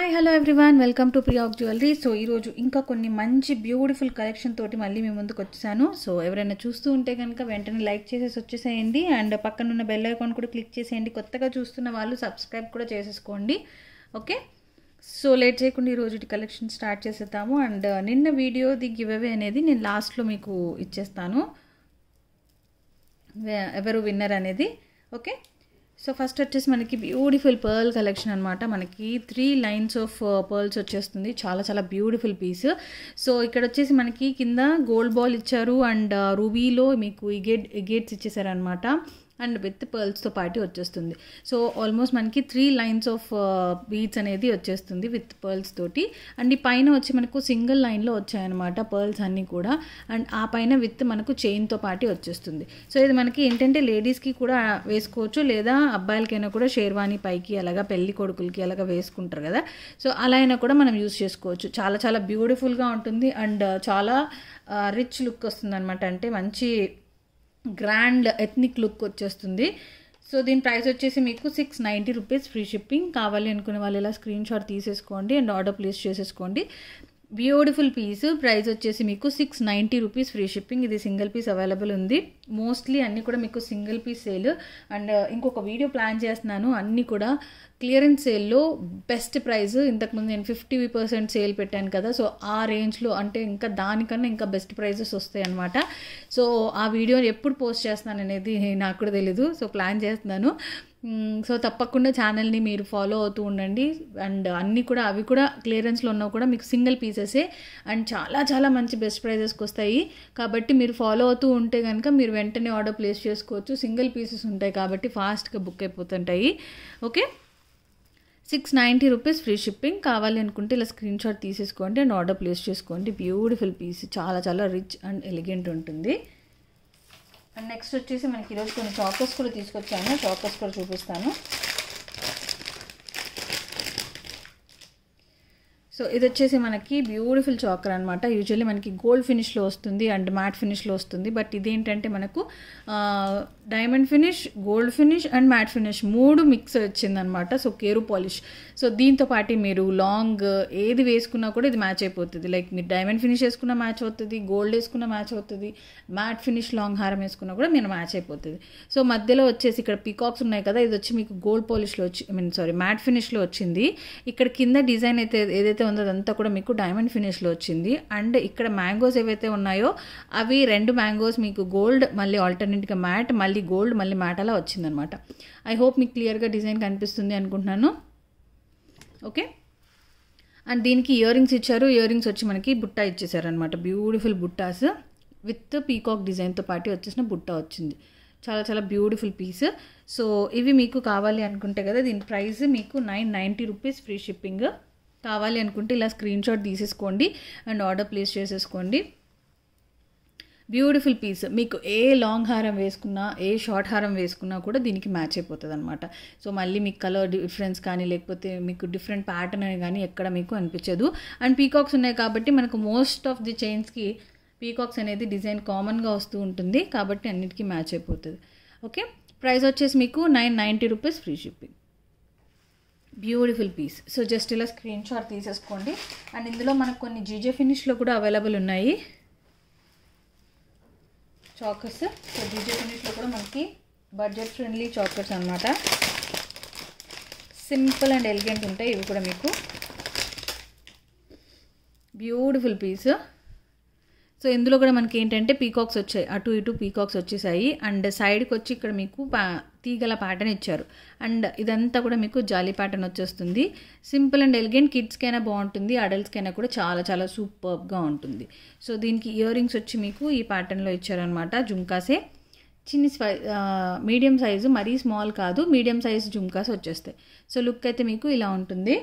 hi hello everyone welcome to ప్రియాక్ jewellery so ఈరోజు ఇంకా కొన్ని మంచి బ్యూటిఫుల్ కలెక్షన్ తోటి మళ్ళీ మీ ముందుకు వచ్చేసాను సో ఎవరైనా చూస్తూ ఉంటే కనుక వెంటనే లైక్ చేసేసి వచ్చేసేయండి అండ్ పక్కన ఉన్న బెల్ ఐకాన్ కూడా క్లిక్ చేసేయండి కొత్తగా చూస్తున్న వాళ్ళు సబ్స్క్రైబ్ కూడా చేసేసుకోండి ఓకే సో లేట్ చేయకుండా ఈరోజు కలెక్షన్ స్టార్ట్ చేసేద్దాము అండ్ నిన్న వీడియో ది గివ్ అవే అనేది నేను లాస్ట్లో మీకు ఇచ్చేస్తాను వె- ఎవరు విన్నర్ అనేది ఓకే సో ఫస్ట్ వచ్చేసి మనకి బ్యూటిఫుల్ పర్ల్ కలెక్షన్ అనమాట మనకి త్రీ లైన్స్ ఆఫ్ పర్ల్స్ వచ్చేస్తుంది చాలా చాలా బ్యూటిఫుల్ పీస్ సో ఇక్కడ వచ్చేసి మనకి కింద గోల్డ్ బాల్ ఇచ్చారు అండ్ రూబీలో మీకు ఈ గేట్ గేట్స్ ఇచ్చేసారనమాట అండ్ విత్ పర్ల్స్తో పాటు వచ్చేస్తుంది సో ఆల్మోస్ట్ మనకి త్రీ లైన్స్ ఆఫ్ బీడ్స్ అనేది వచ్చేస్తుంది విత్ పర్ల్స్ తోటి అండ్ ఈ పైన వచ్చి మనకు సింగిల్ లైన్లో వచ్చాయన్నమాట పర్ల్స్ అన్నీ కూడా అండ్ ఆ పైన విత్ మనకు చైన్తో పాటు వచ్చేస్తుంది సో ఇది మనకి ఏంటంటే లేడీస్కి కూడా వేసుకోవచ్చు లేదా అబ్బాయిలకైనా కూడా షేర్వాణి పైకి అలాగా పెళ్లి కొడుకులకి అలాగా వేసుకుంటారు కదా సో అలా అయినా కూడా మనం యూస్ చేసుకోవచ్చు చాలా చాలా బ్యూటిఫుల్గా ఉంటుంది అండ్ చాలా రిచ్ లుక్ వస్తుంది అనమాట అంటే మంచి గ్రాండ్ ఎథ్నిక్ లుక్ వచ్చేస్తుంది సో దీని ప్రైస్ వచ్చేసి మీకు six ninety rupees free shipping కావాలి అనుకునే వాళ్ళు ఇలా స్క్రీన్ షాట్ తీసేసుకోండి అండ్ ఆర్డర్ ప్లేస్ చేసేసుకోండి బ్యూటిఫుల్ పీస్ ప్రైస్ వచ్చేసి మీకు six ninety rupees free shipping ఇది సింగిల్ పీస్ అవైలబుల్ ఉంది మోస్ట్లీ అన్నీ కూడా మీకు సింగిల్ పీస్ సేల్ అండ్ ఇంకొక వీడియో ప్లాన్ చేస్తున్నాను అన్నీ కూడా క్లియరెన్స్ సేల్లో బెస్ట్ ప్రైస్ ఇంతకుముందు నేను ఫిఫ్టీ పర్సెంట్ సేల్ పెట్టాను కదా సో ఆ రేంజ్లో అంటే ఇంకా దానికన్నా ఇంకా బెస్ట్ ప్రైజెస్ వస్తాయి అనమాట సో ఆ వీడియో ఎప్పుడు పోస్ట్ చేస్తున్నాను అనేది నాకు కూడా తెలీదు సో ప్లాన్ చేస్తున్నాను మ్మ్, సో తప్పకుండా ఛానల్ని మీరు ఫాలో అవుతూ ఉండండి అండ్ అన్నీ కూడా అవి కూడా క్లియరెన్స్లో ఉన్నా కూడా మీకు సింగిల్ పీసెసే అండ్ చాలా చాలా మంచి బెస్ట్ ప్రైజెస్కి వస్తాయి కాబట్టి మీరు ఫాలో అవుతూ ఉంటే కనుక మీరు వెంటనే ఆర్డర్ ప్లేస్ చేసుకోవచ్చు సింగిల్ పీసెస్ ఉంటాయి కాబట్టి ఫాస్ట్గా బుక్ అయిపోతుంటాయి okay six ninety rupees free shipping కావాలి అనుకుంటే ఇలా స్క్రీన్ షాట్ తీసేసుకోండి అండ్ ఆర్డర్ ప్లేస్ చేసుకోండి బ్యూటిఫుల్ పీస్ చాలా చాలా రిచ్ అండ్ ఎలిగెంట్ ఉంటుంది అండ్ నెక్స్ట్ వచ్చేసి మనకి ఈరోజు కొన్ని చాకర్స్ కూడా తీసుకొచ్చాను చాకర్స్ కూడా చూపిస్తాను సో ఇది వచ్చేసి మనకి బ్యూటిఫుల్ చాకర్ అనమాట యూజువల్లీ మనకి గోల్డ్ ఫినిష్లో వస్తుంది అండ్ మ్యాట్ ఫినిష్లో వస్తుంది బట్ ఇదేంటంటే మనకు diamond finish gold finish and matte finish మూడు మిక్స్ వచ్చిందనమాట సో కేరు పాలిష్ సో దీంతో పాటు మీరు లాంగ్ ఏది వేసుకున్నా కూడా ఇది మ్యాచ్ అయిపోతుంది లైక్ మీరు డైమండ్ ఫినిష్ వేసుకున్న మ్యాచ్ అవుతుంది గోల్డ్ వేసుకున్న మ్యాచ్ అవుతుంది మ్యాట్ ఫినిష్ లాంగ్ హారం వేసుకున్నా కూడా మీరు మ్యాచ్ అయిపోతుంది సో మధ్యలో వచ్చేసి ఇక్కడ పీకాక్స్ ఉన్నాయి కదా ఇది వచ్చి మీకు గోల్డ్ పాలిష్లో వచ్చి ఐ మీన్ సారీ మ్యాట్ ఫినిష్లో వచ్చింది ఇక్కడ కింద డిజైన్ అయితే ఏదైతే ఉందో అదంతా కూడా మీకు డైమండ్ ఫినిష్లో వచ్చింది అండ్ ఇక్కడ మ్యాంగోస్ ఏవైతే ఉన్నాయో అవి రెండు మ్యాంగోస్ మీకు గోల్డ్ మళ్ళీ ఆల్టర్నేట్గా మ్యాట్ మళ్ళీ గోల్డ్ మళ్ళీ మ్యాట్ అలా వచ్చిందనమాట ఐ హోప్ మీకు క్లియర్గా డిజైన్ కనిపిస్తుంది అనుకుంటున్నాను ఓకే అండ్ దీనికి ఇయర్ రింగ్స్ ఇచ్చారు ఇయర్ రింగ్స్ వచ్చి మనకి బుట్ట ఇచ్చేసారు అనమాట బ్యూటిఫుల్ బుట్టాస్ విత్ పీకాక్ డిజైన్తో పాటు వచ్చేసిన బుట్ట వచ్చింది చాలా చాలా బ్యూటిఫుల్ పీస్ సో ఇవి మీకు కావాలి అనుకుంటే కదా దీని ప్రైస్ మీకు nine ninety rupees free shipping కావాలి అనుకుంటే ఇలా స్క్రీన్ షాట్ తీసేసుకోండి అండ్ ఆర్డర్ ప్లేస్ చేసేసుకోండి బ్యూటిఫుల్ పీస్ మీకు ఏ లాంగ్ హారం వేసుకున్నా ఏ షార్ట్ హారం వేసుకున్నా కూడా దీనికి మ్యాచ్ అయిపోతుంది అనమాట సో మళ్ళీ మీకు కలర్ డిఫరెన్స్ కానీ లేకపోతే మీకు డిఫరెంట్ ప్యాటర్న్ అని కానీ ఎక్కడ మీకు అనిపించదు అండ్ పీకాక్స్ ఉన్నాయి కాబట్టి మనకు మోస్ట్ ఆఫ్ ది చైన్స్కి పీకాక్స్ అనేది డిజైన్ కామన్గా వస్తూ ఉంటుంది కాబట్టి అన్నిటికీ మ్యాచ్ అయిపోతుంది ఓకే ప్రైస్ వచ్చేసి మీకు nine ninety rupees free shipping beautiful piece so just ఇలా స్క్రీన్ షాట్ తీసేసుకోండి అండ్ ఇందులో మనకు కొన్ని జీజే ఫినిష్లో కూడా అవైలబుల్ ఉన్నాయి చాకర్స్ సో జీజే ఫినిష్లో కూడా మనకి బడ్జెట్ ఫ్రెండ్లీ చాకర్స్ అనమాట సింపుల్ అండ్ ఎలిగెంట్ ఉంటాయి ఇవి కూడా మీకు బ్యూటిఫుల్ పీస్ సో ఇందులో కూడా మనకి ఏంటంటే పీకాక్స్ వచ్చాయి అటు ఇటు పీకాక్స్ వచ్చేసాయి అండ్ సైడ్కి వచ్చి ఇక్కడ మీకు పా తీగల ప్యాటర్న్ ఇచ్చారు అండ్ ఇదంతా కూడా మీకు జాలీ ప్యాటర్న్ వచ్చేస్తుంది సింపుల్ అండ్ ఎలిగెంట్ కిడ్స్కైనా బాగుంటుంది అడల్ట్స్కైనా కూడా చాలా చాలా సూపర్గా ఉంటుంది సో దీనికి ఇయర్ రింగ్స్ వచ్చి మీకు ఈ ప్యాటర్న్లో ఇచ్చారనమాట జుంకాసే చిన్ని స్పై మీడియం సైజు మరీ స్మాల్ కాదు మీడియం సైజు జుంకాస్ వచ్చేస్తాయి సో లుక్ అయితే మీకు ఇలా ఉంటుంది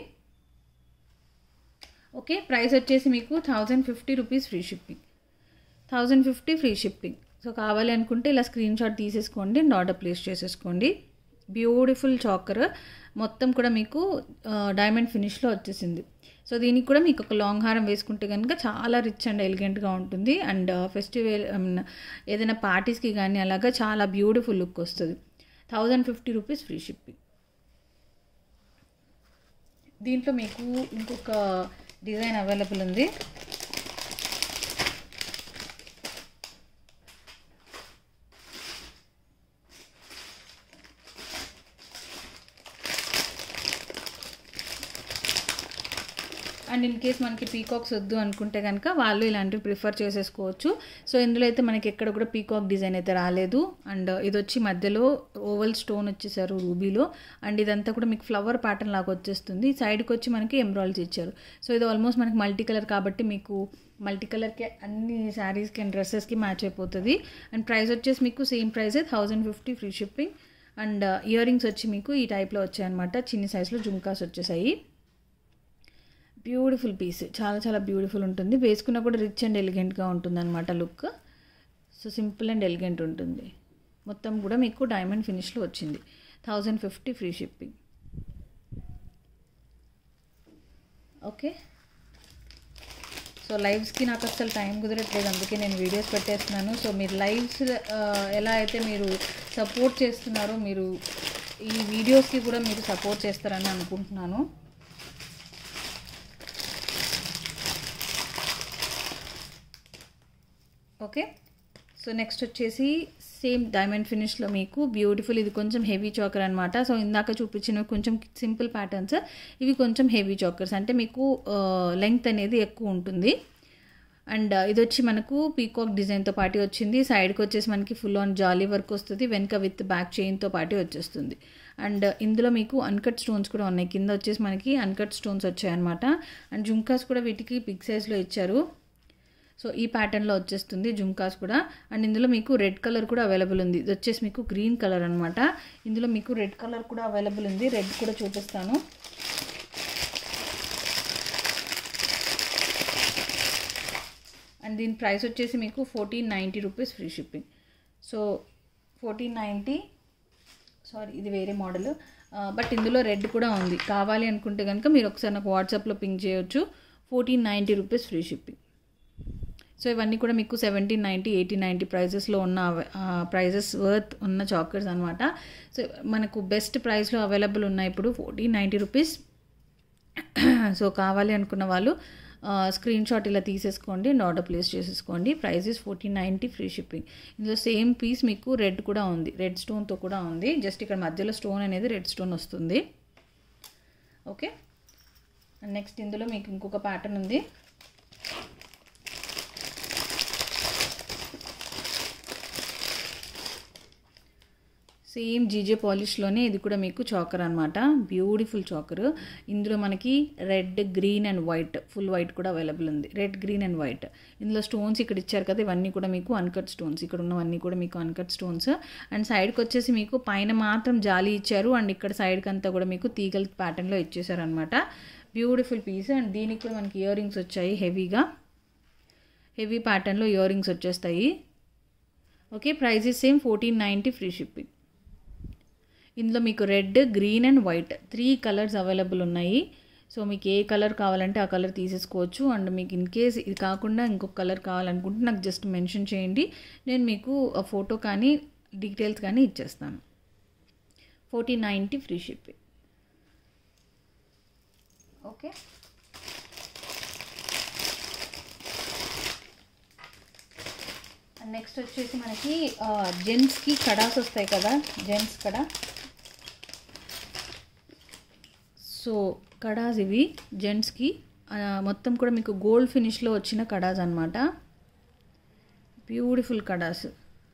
ఓకే ప్రైస్ వచ్చేసి మీకు thousand fifty rupees free shipping thousand fifty free shipping so కావాలి అనుకుంటే ఇలా స్క్రీన్ షాట్ తీసేసుకోండి అండ్ ఆర్డర్ ప్లేస్ చేసేసుకోండి బ్యూటిఫుల్ చాకర్ మొత్తం కూడా మీకు డైమండ్ ఫినిష్లో వచ్చేసింది సో దీనికి కూడా మీకు ఒక లాంగ్ హారం వేసుకుంటే కనుక చాలా రిచ్ అండ్ ఎలిగెంట్గా ఉంటుంది అండ్ ఫెస్టివల్ ఏదైనా పార్టీస్కి కానీ అలాగా చాలా బ్యూటిఫుల్ లుక్ వస్తుంది thousand fifty rupees free shipping దీంట్లో మీకు ఇంకొక డిజైన్ అవైలబుల్ ఉంది అండ్ ఇన్ కేస్ మనకి పీకాక్స్ వద్దు అనుకుంటే కనుక వాళ్ళు ఇలాంటివి ప్రిఫర్ చేసేసుకోవచ్చు సో ఇందులో అయితే మనకి ఎక్కడ కూడా పీకాక్ డిజైన్ అయితే రాలేదు అండ్ ఇది వచ్చి మధ్యలో ఓవల్ స్టోన్ వచ్చేసారు రూబీలో అండ్ ఇదంతా కూడా మీకు ఫ్లవర్ ప్యాటర్న్ లాగా వచ్చేస్తుంది సైడ్కి వచ్చి మనకి ఎంబ్రాయిడ్స్ ఇచ్చారు సో ఇది ఆల్మోస్ట్ మనకి మల్టీ కలర్ కాబట్టి మీకు మల్టీ కలర్కి అన్ని శారీస్కి అండ్ డ్రెస్సెస్కి మ్యాచ్ అయిపోతుంది అండ్ ప్రైస్ వచ్చేసి మీకు same price thousand fifty free shipping and earrings వచ్చి మీకు ఈ టైప్లో వచ్చాయన్నమాట చిన్ని సైజులో జుమ్కాస్ వచ్చేసాయి బ్యూటిఫుల్ పీస్ చాలా చాలా బ్యూటిఫుల్ ఉంటుంది వేసుకున్నా కూడా రిచ్ అండ్ ఎలిగెంట్గా ఉంటుంది అనమాట look so simple and elegant ఉంటుంది మొత్తం కూడా మీకు డైమండ్ ఫినిష్లో వచ్చింది thousand fifty free shipping okay so లైవ్స్కి నాకు అసలు టైం కుదరట్లేదు అందుకే నేను వీడియోస్ పెట్టేస్తున్నాను సో మీరు లైవ్స్ ఎలా అయితే మీరు సపోర్ట్ చేస్తున్నారో మీరు ఈ వీడియోస్కి కూడా మీరు సపోర్ట్ చేస్తారని అనుకుంటున్నాను ఓకే సో నెక్స్ట్ వచ్చేసి సేమ్ డైమండ్ ఫినిష్లో మీకు బ్యూటిఫుల్ ఇది కొంచెం హెవీ చాకర్ అనమాట సో ఇందాక చూపించినవి కొంచెం సింపుల్ ప్యాటర్న్స్ ఇవి కొంచెం హెవీ చాకర్స్ అంటే మీకు లెంగ్త్ అనేది ఎక్కువ ఉంటుంది అండ్ ఇది వచ్చి మనకు పీకాక్ డిజైన్తో పాటు వచ్చింది సైడ్కి వచ్చేసి మనకి ఫుల్ ఆన్ జాలీ వర్క్ వస్తుంది వెనక విత్ బ్యాక్ చైన్తో పాటు వచ్చేస్తుంది అండ్ ఇందులో మీకు అన్కట్ స్టోన్స్ కూడా ఉన్నాయి కింద వచ్చేసి మనకి అన్కట్ స్టోన్స్ వచ్చాయన్నమాట అండ్ జుంకాస్ కూడా వీటికి బిగ్ సైజ్లో ఇచ్చారు సో ఈ ప్యాటర్న్లో వచ్చేస్తుంది జుమ్కాస్ కూడా అండ్ ఇందులో మీకు రెడ్ కలర్ కూడా అవైలబుల్ ఉంది ఇది వచ్చేసి మీకు గ్రీన్ కలర్ అనమాట ఇందులో మీకు రెడ్ కలర్ కూడా అవైలబుల్ ఉంది రెడ్ కూడా చూపిస్తాను అండ్ దీని ప్రైస్ వచ్చేసి మీకు fourteen ninety rupees free shipping so fourteen ninety sorry ఇది వేరే మోడల్ బట్ ఇందులో రెడ్ కూడా ఉంది కావాలి అనుకుంటే కనుక మీరు ఒకసారి నాకు వాట్సాప్లో పింక్ చేయొచ్చు fourteen ninety rupees free shipping so ఇవన్నీ కూడా మీకు సెవెంటీన్ నైంటీ ఎయిటీ నైంటీ ప్రైజెస్లో ఉన్న ప్రైజెస్ వర్త్ ఉన్న చాకర్స్ అనమాట సో మనకు బెస్ట్ ప్రైస్లో అవైలబుల్ ఉన్నాయి ఇప్పుడు ఫోర్టీన్ నైంటీ రూపీస్ సో కావాలి అనుకున్న వాళ్ళు స్క్రీన్ షాట్ ఇలా తీసేసుకోండి అండ్ ఆర్డర్ ప్లేస్ చేసేసుకోండి price is fourteen ninety free shipping ఇందులో సేమ్ పీస్ మీకు రెడ్ కూడా ఉంది రెడ్ స్టోన్తో కూడా ఉంది జస్ట్ ఇక్కడ మధ్యలో స్టోన్ అనేది రెడ్ స్టోన్ వస్తుంది ఓకే అండ్ నెక్స్ట్ ఇందులో మీకు ఇంకొక ప్యాటర్న్ ఉంది సేమ్ జీజే పాలిష్లోనే ఇది కూడా మీకు చాకర్ అనమాట బ్యూటిఫుల్ చాకర్ ఇందులో మనకి red green and white full white కూడా అవైలబుల్ ఉంది రెడ్ గ్రీన్ అండ్ వైట్ ఇందులో స్టోన్స్ ఇక్కడ ఇచ్చారు కదా ఇవన్నీ కూడా మీకు అన్కట్ స్టోన్స్ ఇక్కడ ఉన్నవన్నీ కూడా మీకు అన్కట్ స్టోన్స్ అండ్ సైడ్కి వచ్చేసి మీకు పైన మాత్రం జాలి ఇచ్చారు అండ్ ఇక్కడ సైడ్కి అంతా కూడా మీకు తీగల్ ప్యాటర్న్లో ఇచ్చేసారు అనమాట బ్యూటిఫుల్ పీస్ అండ్ దీనికి కూడా మనకి ఇయర్ రింగ్స్ వచ్చాయి హెవీగా హెవీ ప్యాటర్న్లో ఇయర్ రింగ్స్ వచ్చేస్తాయి okay price is same fourteen ninety free shipping ఇందులో మీకు red green and white three colours available ఉన్నాయి సో మీకు ఏ కలర్ కావాలంటే ఆ కలర్ తీసేసుకోవచ్చు అండ్ మీకు ఇన్ కేస్ ఇది కాకుండా ఇంకొక కలర్ కావాలనుకుంటే నాకు జస్ట్ మెన్షన్ చేయండి నేను మీకు ఆ ఫోటో కానీ డీటెయిల్స్ కానీ ఇచ్చేస్తాను fourteen ninety free shipping okay next వచ్చేసి మనకి జెంట్స్కి కడాస్ వస్తాయి కదా జెంట్స్ కడ సో కడాస్ ఇవి జెంట్స్కి మొత్తం కూడా మీకు గోల్డ్ ఫినిష్లో వచ్చిన కడాస్ అనమాట బ్యూటిఫుల్ కడాస్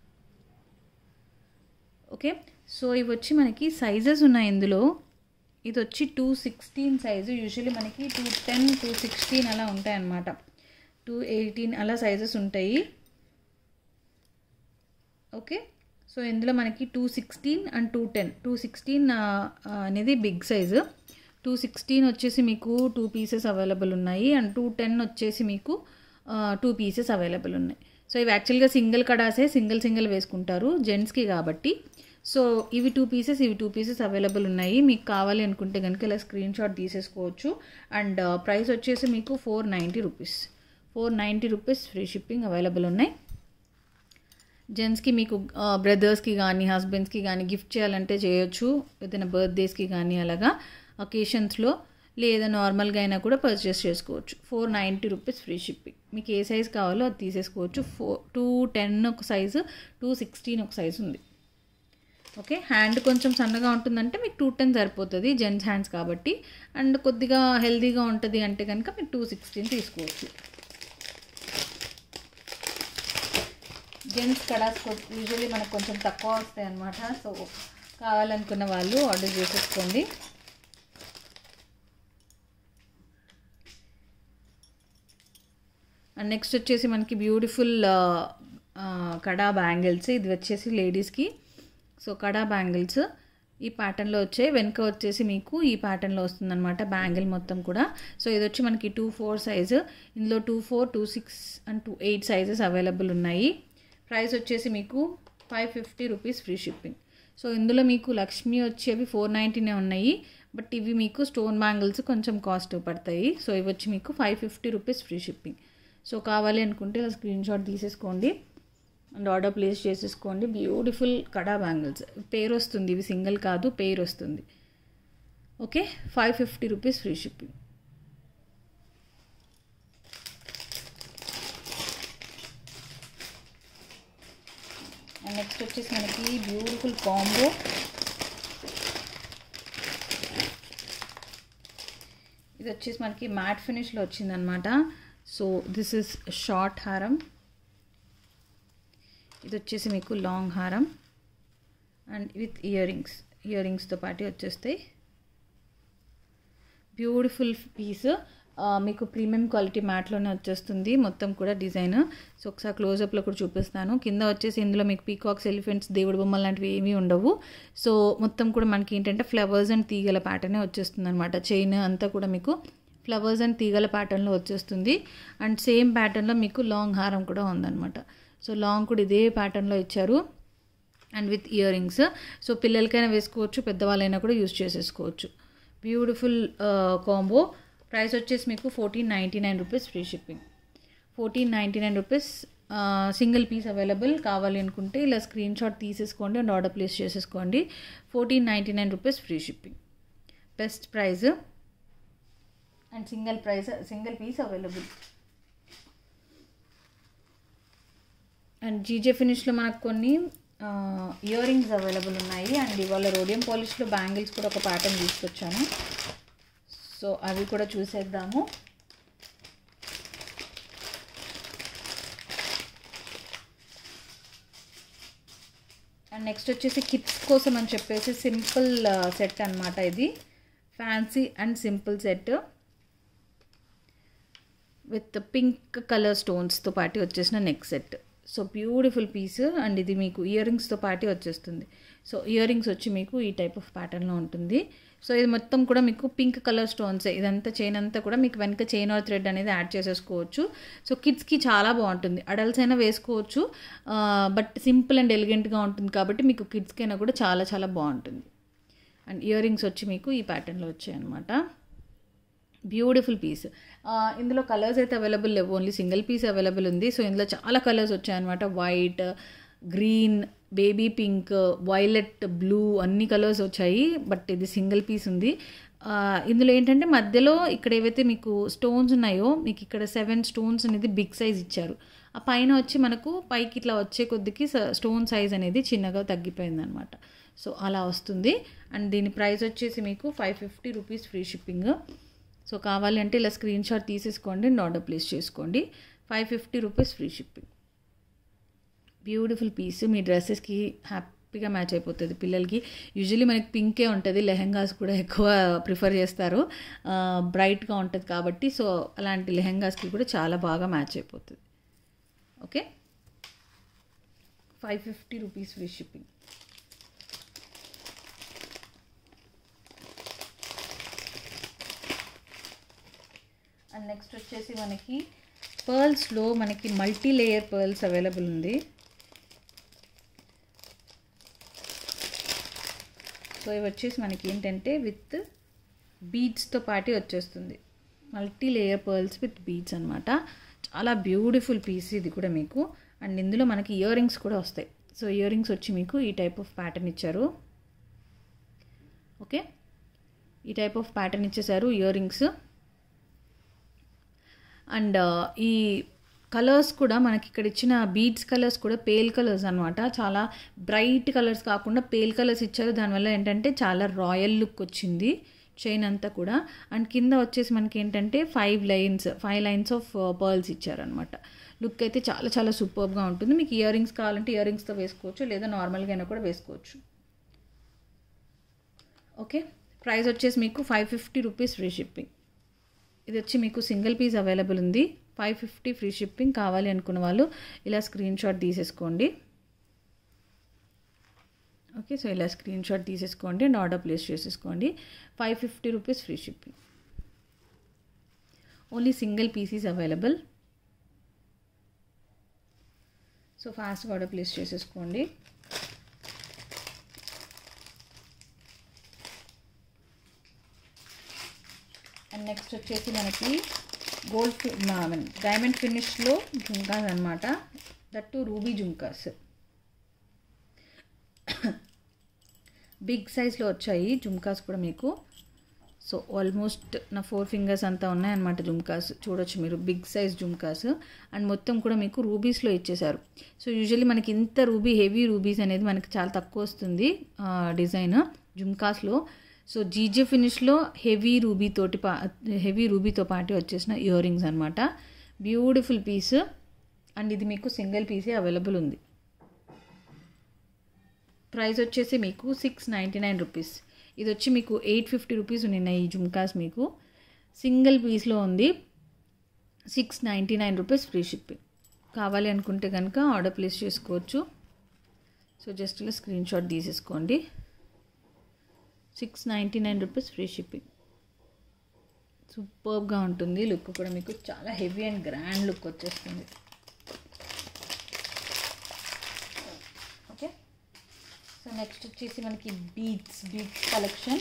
ఓకే సో ఇవి వచ్చి మనకి సైజెస్ ఉన్నాయి ఇందులో ఇది వచ్చి టూ సిక్స్టీన్ సైజు యూజువల్లీ మనకి టూ టెన్ టూ సిక్స్టీన్ అలా ఉంటాయి అన్నమాట టూ ఎయిటీన్ అలా సైజెస్ ఉంటాయి ఓకే సో ఇందులో మనకి two sixteen and two ten two sixteen అనేది బిగ్ సైజు టూ సిక్స్టీన్ వచ్చేసి మీకు టూ పీసెస్ అవైలబుల్ ఉన్నాయి అండ్ టూ టెన్ వచ్చేసి మీకు టూ పీసెస్ అవైలబుల్ ఉన్నాయి సో ఇవి యాక్చువల్గా సింగిల్ కడాసే సింగిల్ సింగిల్ వేసుకుంటారు జెంట్స్కి కాబట్టి సో ఇవి టూ పీసెస్ ఇవి టూ పీసెస్ అవైలబుల్ ఉన్నాయి మీకు కావాలి అనుకుంటే కనుక ఇలా స్క్రీన్ షాట్ తీసేసుకోవచ్చు అండ్ ప్రైస్ వచ్చేసి మీకు four ninety rupees four ninety rupees free shipping available ఉన్నాయి జెంట్స్కి మీకు బ్రదర్స్కి కానీ హస్బెండ్స్కి కానీ గిఫ్ట్ చేయాలంటే చేయొచ్చు ఏదైనా బర్త్డేస్కి కానీ అలాగా అకేషన్స్లో లేదా నార్మల్గా అయినా కూడా పర్చేస్ చేసుకోవచ్చు four ninety rupees free shipping మీకు ఏ సైజ్ కావాలో అది తీసేసుకోవచ్చు ఫోర్ టూ టెన్ ఒక సైజు టూ సిక్స్టీన్ ఒక సైజు ఉంది ఓకే హ్యాండ్ కొంచెం సన్నగా ఉంటుందంటే మీకు టూ టెన్ సరిపోతుంది జెంట్స్ హ్యాండ్స్ కాబట్టి అండ్ కొద్దిగా హెల్దీగా ఉంటుంది అంటే కనుక మీరు టూ సిక్స్టీన్ తీసుకోవచ్చు జెంట్స్ కడాస్ యూజువల్లీ మనకు కొంచెం తక్కువ వస్తాయి అన్నమాట సో కావాలనుకున్న వాళ్ళు ఆర్డర్ చేసేసుకోండి అండ్ నెక్స్ట్ వచ్చేసి మనకి బ్యూటిఫుల్ కడా బ్యాంగిల్స్ ఇది వచ్చేసి లేడీస్కి సో కడా బ్యాంగిల్స్ ఈ ప్యాటర్న్లో వచ్చాయి వెనుక వచ్చేసి మీకు ఈ ప్యాటర్న్లో వస్తుందన్నమాట బ్యాంగిల్ మొత్తం కూడా సో ఇది వచ్చి మనకి టూ ఫోర్ సైజు ఇందులో two four two six and two eight sizes available ఉన్నాయి ప్రైస్ వచ్చేసి మీకు five fifty rupees free shipping so ఇందులో మీకు లక్ష్మి వచ్చేవి ఫోర్ నైంటీనే ఉన్నాయి బట్ ఇవి మీకు స్టోన్ బ్యాంగిల్స్ కొంచెం కాస్ట్ పడతాయి సో ఇవి వచ్చి మీకు five fifty rupees free shipping so కావాలి అనుకుంటే ఇలా స్క్రీన్ షాట్ తీసేసుకోండి అండ్ ఆర్డర్ ప్లేస్ చేసేసుకోండి బ్యూటిఫుల్ కడా బ్యాంగిల్స్ పేరు వస్తుంది ఇవి సింగిల్ కాదు పేరు వస్తుంది okay five fifty rupees free shipping and next వచ్చేసి మనకి బ్యూటిఫుల్ కాంబో ఇది వచ్చేసి మనకి మ్యాట్ ఫినిష్లో వచ్చిందనమాట సో దిస్ ఇస్ షార్ట్ హారం ఇది వచ్చేసి మీకు లాంగ్ హారం అండ్ విత్ ఇయర్ రింగ్స్ ఇయర్ రింగ్స్తో పాటు వచ్చేస్తాయి బ్యూటిఫుల్ పీస్ మీకు ప్రీమియం క్వాలిటీ మ్యాట్లోనే వచ్చేస్తుంది మొత్తం కూడా డిజైన్ సో ఒకసారి క్లోజప్లో కూడా చూపిస్తాను కింద వచ్చేసి ఇందులో మీకు పీకాక్స్ ఎలిఫెంట్స్ దేవుడి బొమ్మలు లాంటివి ఏమీ ఉండవు సో మొత్తం కూడా మనకి ఏంటంటే ఫ్లవర్స్ అండ్ తీగల ప్యాటర్నే వచ్చేస్తుంది అనమాట చైన్ అంతా కూడా మీకు ఫ్లవర్స్ అండ్ తీగల ప్యాటర్న్లో వచ్చేస్తుంది అండ్ సేమ్ ప్యాటర్న్లో మీకు లాంగ్ హారం కూడా ఉందన్నమాట సో లాంగ్ కూడా ఇదే ప్యాటర్న్లో ఇచ్చారు and with earrings so పిల్లలకైనా వేసుకోవచ్చు పెద్దవాళ్ళైనా కూడా యూస్ చేసేసుకోవచ్చు బ్యూటిఫుల్ కాంబో ప్రైస్ వచ్చేసి మీకు fourteen ninety nine rupees free shipping fourteen ninety nine rupees single piece available కావాలి అనుకుంటే ఇలా స్క్రీన్ షాట్ తీసేసుకోండి అండ్ ఆర్డర్ ప్లేస్ చేసేసుకోండి fourteen ninety nine rupees free shipping best price and single price single piece available and G J ఫినిష్లో మనకు కొన్ని earrings available ఉన్నాయి and ఇవాళ రోడియం పాలిష్లో బ్యాంగిల్స్ కూడా ఒక ప్యాటర్న్ తీసుకొచ్చాను సో అవి కూడా చూసేద్దాము అండ్ నెక్స్ట్ వచ్చేసి కిడ్స్ కోసం అని చెప్పేసి సింపుల్ సెట్ అనమాట ఇది fancy and simple set with pink colour స్టోన్స్తో పాటు వచ్చేసిన neck set so beautiful piece and ఇది మీకు ఇయర్ రింగ్స్తో పాటు వచ్చేస్తుంది సో ఇయర్ రింగ్స్ వచ్చి మీకు ఈ టైప్ ఆఫ్ ప్యాటర్న్లో ఉంటుంది సో ఇది మొత్తం కూడా మీకు పింక్ కలర్ స్టోన్స్ ఇదంతా చైన్ అంతా కూడా మీకు వెనక చైన్ ఆర్ థ్రెడ్ అనేది యాడ్ చేసేసుకోవచ్చు సో కిడ్స్కి చాలా బాగుంటుంది అడల్ట్స్ అయినా వేసుకోవచ్చు బట్ సింపుల్ అండ్ ఎలిగెంట్గా ఉంటుంది కాబట్టి మీకు కిడ్స్కి అయినా కూడా చాలా చాలా బాగుంటుంది అండ్ ఇయర్ రింగ్స్ వచ్చి మీకు ఈ ప్యాటర్న్లో వచ్చాయి అనమాట బ్యూటిఫుల్ పీస్ ఇందులో కలర్స్ అయితే అవైలబుల్ లేవు ఓన్లీ సింగిల్ పీస్ అవైలబుల్ ఉంది సో ఇందులో చాలా కలర్స్ వచ్చాయన్నమాట white green baby pink violet blue అన్ని కలర్స్ వచ్చాయి బట్ ఇది సింగిల్ పీస్ ఉంది ఇందులో ఏంటంటే మధ్యలో ఇక్కడ ఏవైతే మీకు స్టోన్స్ ఉన్నాయో మీకు ఇక్కడ సెవెన్ స్టోన్స్ అనేది బిగ్ సైజ్ ఇచ్చారు ఆ పైన వచ్చి మనకు పైకి ఇట్లా వచ్చే కొద్దికి స్టోన్ సైజ్ అనేది చిన్నగా తగ్గిపోయింది అనమాట సో అలా వస్తుంది అండ్ దీని ప్రైస్ వచ్చేసి మీకు five fifty rupees free shipping so కావాలి అంటే ఇలా స్క్రీన్ షాట్ తీసేసుకోండి అండ్ ఆర్డర్ ప్లేస్ చేసుకోండి five fifty rupees free shipping beautiful piece మీ డ్రెస్సెస్కి హ్యాపీగా మ్యాచ్ అయిపోతుంది పిల్లలకి యూజువలీ మనకి పింకే ఉంటుంది లెహెంగాస్ కూడా ఎక్కువ ప్రిఫర్ చేస్తారు బ్రైట్గా ఉంటుంది కాబట్టి సో అలాంటి లెహెంగాస్కి కూడా చాలా బాగా మ్యాచ్ అయిపోతుంది okay five fifty rupees free shipping and next వచ్చేసి మనకి పర్ల్స్లో మనకి మల్టీ లేయర్ పర్ల్స్ అవైలబుల్ ఉంది సో ఇవి వచ్చేసి మనకి ఏంటంటే విత్ బీడ్స్తో పాటు వచ్చేస్తుంది multi layer pearls with beads అనమాట చాలా బ్యూటిఫుల్ పీస్ ఇది కూడా మీకు అండ్ ఇందులో మనకి ఇయర్ రింగ్స్ కూడా వస్తాయి సో ఇయర్ రింగ్స్ వచ్చి మీకు ఈ టైప్ ఆఫ్ ప్యాటర్న్ ఇచ్చారు ఓకే ఈ టైప్ ఆఫ్ ప్యాటర్న్ ఇచ్చేసారు ఇయర్ రింగ్స్ అండ్ ఈ కలర్స్ కూడా మనకి ఇక్కడ ఇచ్చిన బీడ్స్ కలర్స్ కూడా పేల్ కలర్స్ అనమాట చాలా బ్రైట్ కలర్స్ కాకుండా పేల్ కలర్స్ ఇచ్చారు దానివల్ల ఏంటంటే చాలా రాయల్ లుక్ వచ్చింది చైన్ అంతా కూడా అండ్ కింద వచ్చేసి మనకి ఏంటంటే five lines five lines of pearls ఇచ్చారనమాట లుక్ అయితే చాలా చాలా సూపర్గా ఉంటుంది మీకు ఇయర్ రింగ్స్ కావాలంటే ఇయర్ రింగ్స్తో వేసుకోవచ్చు లేదా నార్మల్గా అయినా కూడా వేసుకోవచ్చు ఓకే ప్రైస్ వచ్చేసి మీకు five fifty rupees free shipping ఇది వచ్చి మీకు సింగిల్ పీస్ అవైలబుల్ ఉంది ఫైవ్ ఫిఫ్టీ ఫ్రీ షిప్పింగ్ కావాలి అనుకున్న వాళ్ళు ఇలా స్క్రీన్ షాట్ తీసేసుకోండి ఓకే సో ఇలా స్క్రీన్ షాట్ తీసేసుకోండి అండ్ ఆర్డర్ ప్లేస్ చేసేసుకోండి five fifty rupees free shipping only single pieces available so ఫాస్ట్గా ఆర్డర్ ప్లేస్ చేసేసుకోండి అండ్ నెక్స్ట్ వచ్చేసి మనకి గోల్డ్ డైమండ్ ఫినిష్లో జుంకాస్ అనమాట దట్టు రూబీ జుంకాస్ బిగ్ సైజ్లో వచ్చాయి జుమ్కాస్ కూడా మీకు సో ఆల్మోస్ట్ నా ఫోర్ ఫింగర్స్ అంతా ఉన్నాయన్నమాట జుమ్కాస్ చూడొచ్చు మీరు బిగ్ సైజ్ జుమ్కాస్ అండ్ మొత్తం కూడా మీకు రూబీస్లో ఇచ్చేసారు సో యూజువల్లీ మనకి ఇంత రూబీ హెవీ రూబీస్ అనేది మనకి చాలా తక్కువ వస్తుంది డిజైన్ జుమ్కాస్లో సో జీజే ఫినిష్లో హెవీ రూబీ తోటి పా హెవీ రూబీతో పాటు వచ్చేసిన ఇయర్ రింగ్స్ అనమాట బ్యూటిఫుల్ పీస్ అండ్ ఇది మీకు సింగిల్ పీసే అవైలబుల్ ఉంది ప్రైస్ వచ్చేసి మీకు సిక్స్ నైంటీ నైన్ రూపీస్ ఇది వచ్చి మీకు ఎయిట్ ఫిఫ్టీ రూపీస్ ఉన్నాయి ఈ జుమ్కాస్ మీకు సింగిల్ పీస్లో ఉంది six ninety nine rupees free shipping కావాలి అనుకుంటే కనుక ఆర్డర్ ప్లేస్ చేసుకోవచ్చు సో జస్ట్ ఇలా స్క్రీన్ షాట్ తీసేసుకోండి six ninety nine rupees free shipping సూపర్గా ఉంటుంది లుక్ కూడా మీకు చాలా హెవీ అండ్ గ్రాండ్ లుక్ వచ్చేస్తుంది ఓకే సో నెక్స్ట్ వచ్చేసి మనకి బీడ్స్ బీడ్స్ కలెక్షన్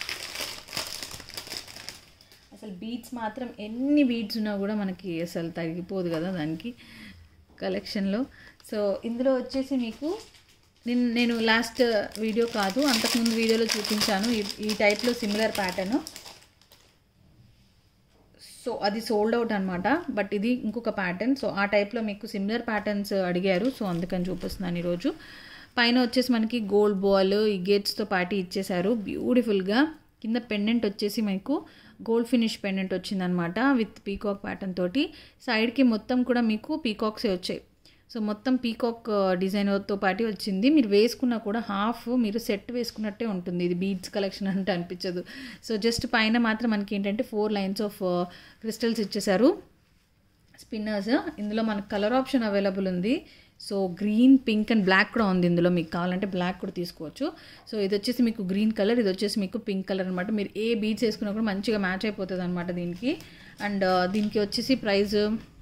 అసలు బీడ్స్ మాత్రం ఎన్ని బీడ్స్ ఉన్నా కూడా మనకి అసలు తగ్గిపోదు కదా దానికి కలెక్షన్లో సో ఇందులో వచ్చేసి మీకు నేను నేను లాస్ట్ వీడియో కాదు అంతకుముందు వీడియోలో చూపించాను ఈ ఈ టైప్లో సిమిలర్ ప్యాటర్న్ సో అది సోల్డ్ అవుట్ అనమాట బట్ ఇది ఇంకొక ప్యాటర్న్ సో ఆ టైప్లో మీకు సిమిలర్ ప్యాటర్న్స్ అడిగారు సో అందుకని చూపిస్తున్నాను ఈరోజు పైన వచ్చేసి మనకి గోల్డ్ బాల్ ఈ గేట్స్తో పాటు ఇచ్చేసారు బ్యూటిఫుల్గా కింద పెండెంట్ వచ్చేసి మీకు గోల్డ్ ఫినిష్ పెండెంట్ వచ్చిందనమాట విత్ పీకాక్ ప్యాటర్న్ తోటి సైడ్కి మొత్తం కూడా మీకు పీకాక్సే వచ్చాయి సో మొత్తం పీకాక్ డిజైన్తో పాటు వచ్చింది మీరు వేసుకున్నా కూడా హాఫ్ మీరు సెట్ వేసుకున్నట్టే ఉంటుంది ఇది బీడ్స్ కలెక్షన్ అంటే అనిపించదు సో జస్ట్ పైన మాత్రం మనకి ఏంటంటే ఫోర్ లైన్స్ ఆఫ్ క్రిస్టల్స్ ఇచ్చేసారు స్పిన్నర్స్ ఇందులో మనకు కలర్ ఆప్షన్ అవైలబుల్ ఉంది so green pink and black కూడా ఉంది ఇందులో మీకు కావాలంటే బ్లాక్ కూడా తీసుకోవచ్చు సో ఇది వచ్చేసి మీకు గ్రీన్ కలర్ ఇది వచ్చేసి మీకు పింక్ కలర్ అనమాట మీరు ఏ బీడ్స్ వేసుకున్నా కూడా మంచిగా మ్యాచ్ అయిపోతుంది అనమాట దీనికి అండ్ దీనికి వచ్చేసి price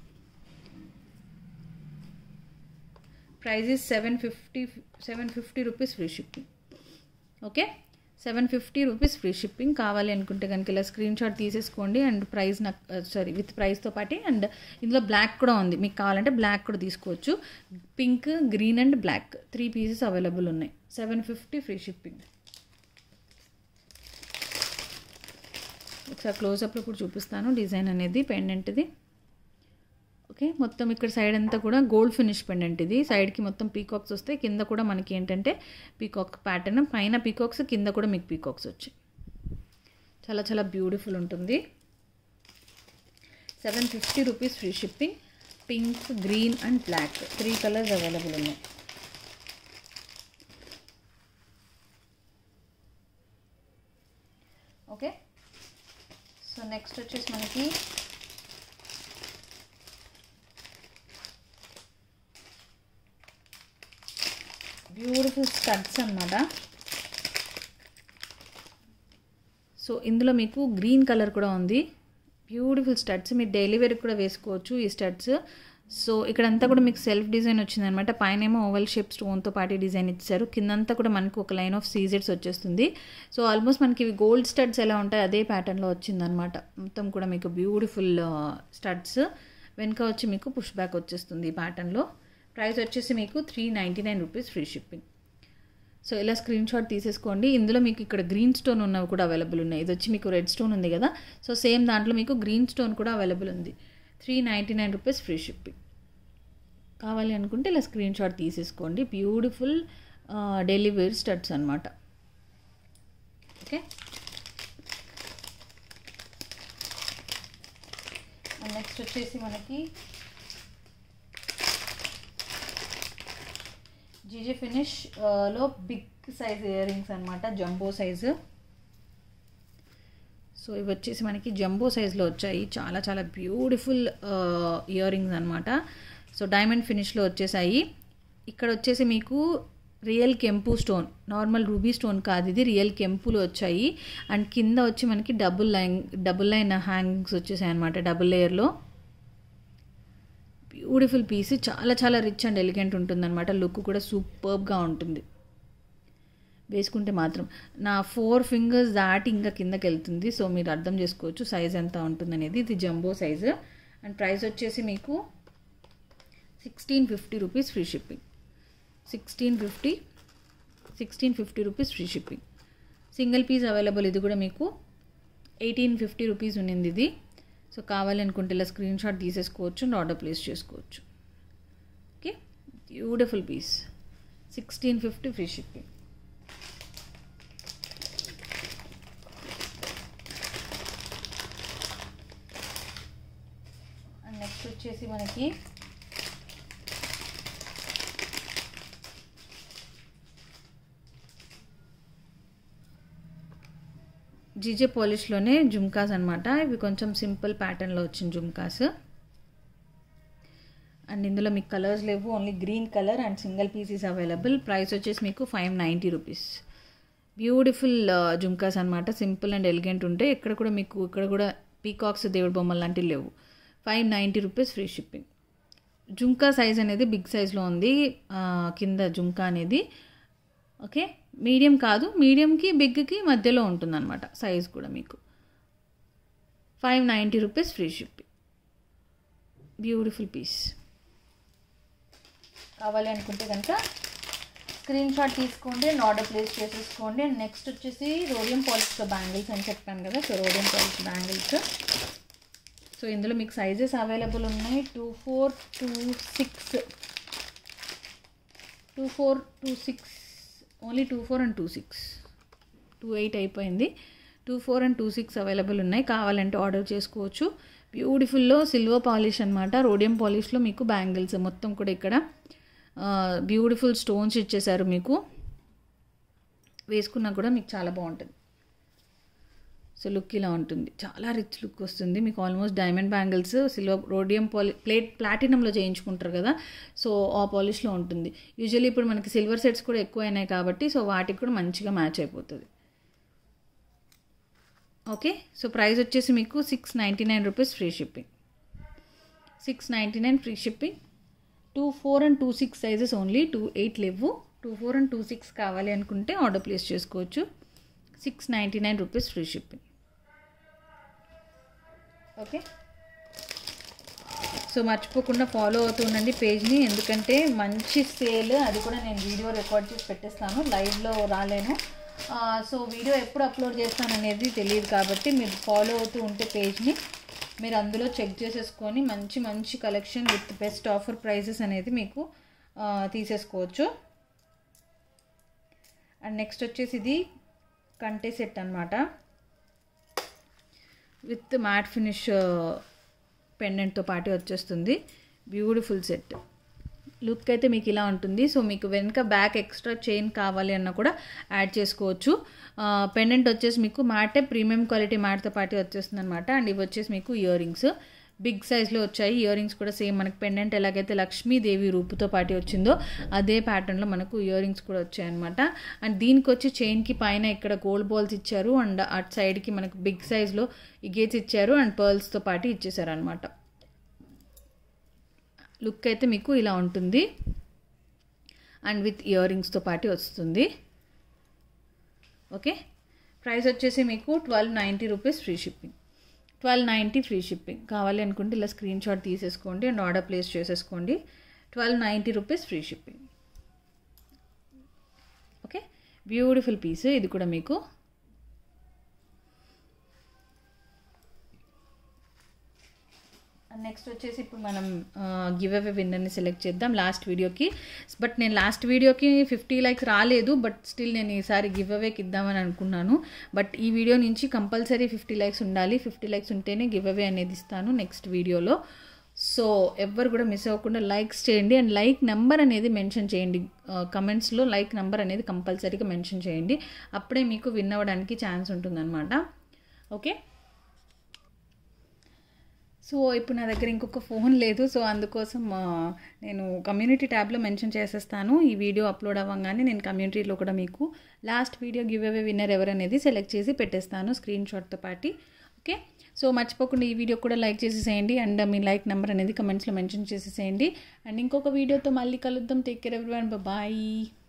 prize is seven fifty seven fifty rupees free shipping okay seven fifty rupees free shipping కావాలి అనుకుంటే కనుక ఇలా స్క్రీన్ షాట్ తీసేసుకోండి అండ్ ప్రైస్ నాకు సారీ విత్ ప్రైస్తో పాటు అండ్ ఇందులో బ్లాక్ కూడా ఉంది మీకు కావాలంటే బ్లాక్ కూడా తీసుకోవచ్చు pink green and black three pieces available ఉన్నాయి సెవెన్ ఫిఫ్టీ ఫ్రీ షిప్పింగ్ ఒకసారి క్లోజప్లో కూడా చూపిస్తాను డిజైన్ అనేది పెండెంట్ది ఓకే మొత్తం ఇక్కడ సైడ్ అంతా కూడా గోల్డ్ ఫినిష్ పెండెంట్ ఇది సైడ్కి మొత్తం పీకాక్స్ వస్తాయి కింద కూడా మనకి ఏంటంటే పీకాక్ ప్యాటర్న్ పైన పీకాక్స్ కింద కూడా మీకు పీకాక్స్ వచ్చాయి చాలా చాలా బ్యూటిఫుల్ ఉంటుంది seven fifty rupees free shipping pink green and black three colours available ఉన్నాయి ఓకే సో నెక్స్ట్ వచ్చేసి మనకి బ్యూటిఫుల్ స్టడ్స్ అనమాట సో ఇందులో మీకు గ్రీన్ కలర్ కూడా ఉంది బ్యూటిఫుల్ స్టడ్స్ మీరు డైలీ వేర్ కూడా వేసుకోవచ్చు ఈ స్టడ్స్ సో ఇక్కడంతా కూడా మీకు సెల్ఫ్ డిజైన్ వచ్చిందనమాట పైన ఏమో ఓవల్ షేప్ స్టోన్తో పాటు డిజైన్ ఇచ్చారు కిందంతా కూడా మనకు ఒక లైన్ ఆఫ్ సీజెట్స్ వచ్చేస్తుంది సో ఆల్మోస్ట్ మనకి ఇవి గోల్డ్ స్టడ్స్ ఎలా ఉంటాయి అదే ప్యాటర్న్లో వచ్చిందనమాట మొత్తం కూడా మీకు బ్యూటిఫుల్ స్టడ్స్ వెనుక వచ్చి మీకు పుష్ బ్యాక్ వచ్చేస్తుంది ఈ ప్యాటర్న్లో ప్రైస్ వచ్చేసి మీకు three ninety nine rupees free shipping so ఇలా స్క్రీన్ షాట్ తీసేసుకోండి ఇందులో మీకు ఇక్కడ గ్రీన్ స్టోన్ ఉన్నవి కూడా అవైలబుల్ ఉన్నాయి ఇది వచ్చి మీకు రెడ్ స్టోన్ ఉంది కదా సో సేమ్ దాంట్లో మీకు గ్రీన్ స్టోన్ కూడా అవైలబుల్ ఉంది three ninety nine rupees free shipping కావాలి అనుకుంటే ఇలా స్క్రీన్ షాట్ తీసేసుకోండి బ్యూటిఫుల్ డైలీ వేర్ స్టడ్స్ అనమాట ఓకే నెక్స్ట్ వచ్చేసి మనకి జీజే ఫినిష్ లో బిగ్ సైజ్ ఇయర్ రింగ్స్ అనమాట జంబో సైజు సో ఇవి వచ్చేసి మనకి జంబో సైజ్లో వచ్చాయి చాలా చాలా బ్యూటిఫుల్ ఇయర్ రింగ్స్ అనమాట సో డైమండ్ ఫినిష్లో వచ్చేసాయి ఇక్కడ వచ్చేసి మీకు రియల్ కెంపు స్టోన్ నార్మల్ రూబీ స్టోన్ కాదు ఇది రియల్ కెంపులు వచ్చాయి అండ్ కింద వచ్చి మనకి double line double line hangs వచ్చేసాయి అనమాట డబుల్ లేయర్లో బ్యూటిఫుల్ పీస్ చాలా చాలా రిచ్ అండ్ ఎలిగెంట్ ఉంటుందన్నమాట లుక్ కూడా సూపర్గా ఉంటుంది వేసుకుంటే మాత్రం నా ఫోర్ ఫింగర్స్ దాటి ఇంకా కిందకి వెళ్తుంది సో మీరు అర్థం చేసుకోవచ్చు సైజ్ ఎంత ఉంటుందనేది ఇది జంబో సైజు అండ్ ప్రైస్ వచ్చేసి మీకు sixteen fifty rupees free shipping sixteen fifty sixteen fifty rupees free shipping single piece available ఇది కూడా మీకు ఎయిటీన్ ఫిఫ్టీ రూపీస్ ఉన్నింది ఇది సో కావాలనుకుంటే ఇలా స్క్రీన్ షాట్ తీసేసుకోవచ్చు అండ్ ఆర్డర్ ప్లేస్ చేసుకోవచ్చు okay beautiful piece sixteen fifty free shipping and next వచ్చేసి మనకి జీజే పాలిష్లోనే జుమ్కాస్ అనమాట ఇవి కొంచెం సింపుల్ ప్యాటర్న్లో వచ్చిన జుమ్కాస్ అండ్ ఇందులో మీకు కలర్స్ లేవు only green colour and single pieces available price వచ్చేసి మీకు five ninety rupees beautiful jhumkas అనమాట సింపుల్ అండ్ ఎలిగెంట్ ఉంటాయి ఇక్కడ కూడా మీకు ఇక్కడ కూడా పీకాక్స్ దేవుడి బొమ్మలు లాంటివి లేవు five ninety rupees free shipping jhumka size అనేది బిగ్ సైజ్లో ఉంది కింద జుంకా అనేది ఓకే మీడియం కాదు మీడియంకి బిగ్కి మధ్యలో ఉంటుందన్నమాట సైజ్ కూడా మీకు five ninety rupees free shipping beautiful piece కావాలి అనుకుంటే కనుక స్క్రీన్ షాట్ తీసుకోండి అండ్ ఆర్డర్ ప్లేస్ చేసేసుకోండి అండ్ నెక్స్ట్ వచ్చేసి రోడియం పాలిష్తో బ్యాంగిల్స్ అని చెప్పాను కదా so rhodium polish bangles so ఇందులో మీకు సైజెస్ అవైలబుల్ ఉన్నాయి two four two six two four two six only two four and two six two eight అయిపోయింది two four and two six available ఉన్నాయి కావాలంటే ఆర్డర్ చేసుకోవచ్చు బ్యూటిఫుల్లో సిల్వర్ పాలిష్ అనమాట rhodium పాలిష్లో మీకు బ్యాంగిల్స్ మొత్తం కూడా ఇక్కడ బ్యూటిఫుల్ స్టోన్స్ ఇచ్చేసారు మీకు వేసుకున్నా కూడా మీకు చాలా బాగుంటుంది సో లుక్ ఇలా ఉంటుంది చాలా రిచ్ లుక్ వస్తుంది మీకు almost diamond bangles silver rhodium పాలి ప్లేట్ ప్లాటినంలో చేయించుకుంటారు కదా సో ఆ పాలిష్లో ఉంటుంది యూజువల్లీ ఇప్పుడు మనకి సిల్వర్ సెట్స్ కూడా ఎక్కువ అయినాయి కాబట్టి సో వాటికి కూడా మంచిగా మ్యాచ్ అయిపోతుంది ఓకే సో ప్రైస్ వచ్చేసి మీకు six ninety nine rupees free shipping six ninety nine free shipping two four and two six sizes only two eight లేవు two four and two six కావాలి అనుకుంటే ఆర్డర్ ప్లేస్ చేసుకోవచ్చు six ninety nine rupees free shipping okay so మర్చిపోకుండా follow అవుతూ ఉండండి పేజ్ని ఎందుకంటే మంచి sale అది కూడా నేను వీడియో రికార్డ్ చేసి పెట్టేస్తాను లైవ్లో రాలేను సో వీడియో ఎప్పుడు అప్లోడ్ చేస్తాను అనేది తెలియదు కాబట్టి మీరు ఫాలో అవుతూ ఉంటే పేజ్ని మీరు అందులో చెక్ చేసేసుకొని మంచి మంచి collection with best offer prizes అనేది మీకు తీసేసుకోవచ్చు అండ్ నెక్స్ట్ వచ్చేసి ఇది కంటే సెట్ అనమాట విత్ మ్యాట్ ఫినిష్ పెండెంట్తో పాటు వచ్చేస్తుంది బ్యూటిఫుల్ సెట్ లుక్ అయితే మీకు ఇలా ఉంటుంది సో మీకు వెనుక బ్యాక్ ఎక్స్ట్రా చైన్ కావాలి అన్న కూడా యాడ్ చేసుకోవచ్చు పెండెంట్ వచ్చేసి మీకు మ్యాటే ప్రీమియం క్వాలిటీ మ్యాట్తో పాటు వచ్చేస్తుంది అనమాట అండ్ ఇవి వచ్చేసి మీకు ఇయర్ రింగ్స్ బిగ్ సైజ్లో వచ్చాయి ఇయర్ రింగ్స్ కూడా సేమ్ మనకి పెండెంట్ ఎలాగైతే లక్ష్మీదేవి రూపుతో పాటు వచ్చిందో అదే ప్యాటర్న్లో మనకు ఇయర్ రింగ్స్ కూడా వచ్చాయన్నమాట అండ్ దీనికి వచ్చి చైన్కి పైన ఇక్కడ గోల్డ్ బాల్స్ ఇచ్చారు అండ్ అటు సైడ్కి మనకు బిగ్ సైజ్లో ఈ గేట్స్ ఇచ్చారు అండ్ పర్ల్స్తో పాటు ఇచ్చేసారు అనమాట లుక్ అయితే మీకు ఇలా ఉంటుంది అండ్ విత్ ఇయర్ రింగ్స్తో పాటు వస్తుంది ఓకే ప్రైస్ వచ్చేసి మీకు twelve ninety rupees free shipping twelve ninety free shipping కావాలి అనుకుంటే ఇలా స్క్రీన్ షాట్ తీసేసుకోండి అండ్ ఆర్డర్ ప్లేస్ చేసేసుకోండి twelve ninety rupees free shipping okay beautiful piece ఇది కూడా మీకు నెక్స్ట్ వచ్చేసి ఇప్పుడు మనం గివ్ అవే విన్నర్ని సెలెక్ట్ చేద్దాం లాస్ట్ వీడియోకి బట్ నేను లాస్ట్ వీడియోకి ఫిఫ్టీ లైక్స్ రాలేదు బట్ స్టిల్ నేను ఈసారి గివ్ అవేకి ఇద్దామని అనుకున్నాను బట్ ఈ వీడియో నుంచి కంపల్సరీ ఫిఫ్టీ లైక్స్ ఉండాలి ఫిఫ్టీ లైక్స్ ఉంటేనే గివ్ అవే అనేది ఇస్తాను నెక్స్ట్ వీడియోలో సో ఎవ్వరు కూడా మిస్ అవ్వకుండా లైక్స్ చేయండి అండ్ లైక్ నెంబర్ అనేది మెన్షన్ చేయండి కమెంట్స్లో లైక్ నెంబర్ అనేది కంపల్సరీగా మెన్షన్ చేయండి అప్పుడే మీకు విన్ అవ్వడానికి ఛాన్స్ ఉంటుందన్నమాట ఓకే సో ఇప్పుడు నా దగ్గర ఇంకొక ఫోన్ లేదు సో అందుకోసం నేను కమ్యూనిటీ ట్యాబ్లో మెన్షన్ చేసేస్తాను ఈ వీడియో అప్లోడ్ అవ్వగానే నేను కమ్యూనిటీలో కూడా మీకు last video give away winner ఎవరనేది సెలెక్ట్ చేసి పెట్టేస్తాను స్క్రీన్ షాట్తో పాటు ఓకే సో మర్చిపోకుండా ఈ వీడియో కూడా లైక్ చేసేసేయండి అండ్ మీ లైక్ నెంబర్ అనేది కమెంట్స్లో మెన్షన్ చేసేసేయండి అండ్ ఇంకొక వీడియోతో మళ్ళీ కలుద్దాం టేక్ కేర్ ఎవ్రీవన్ బాయ్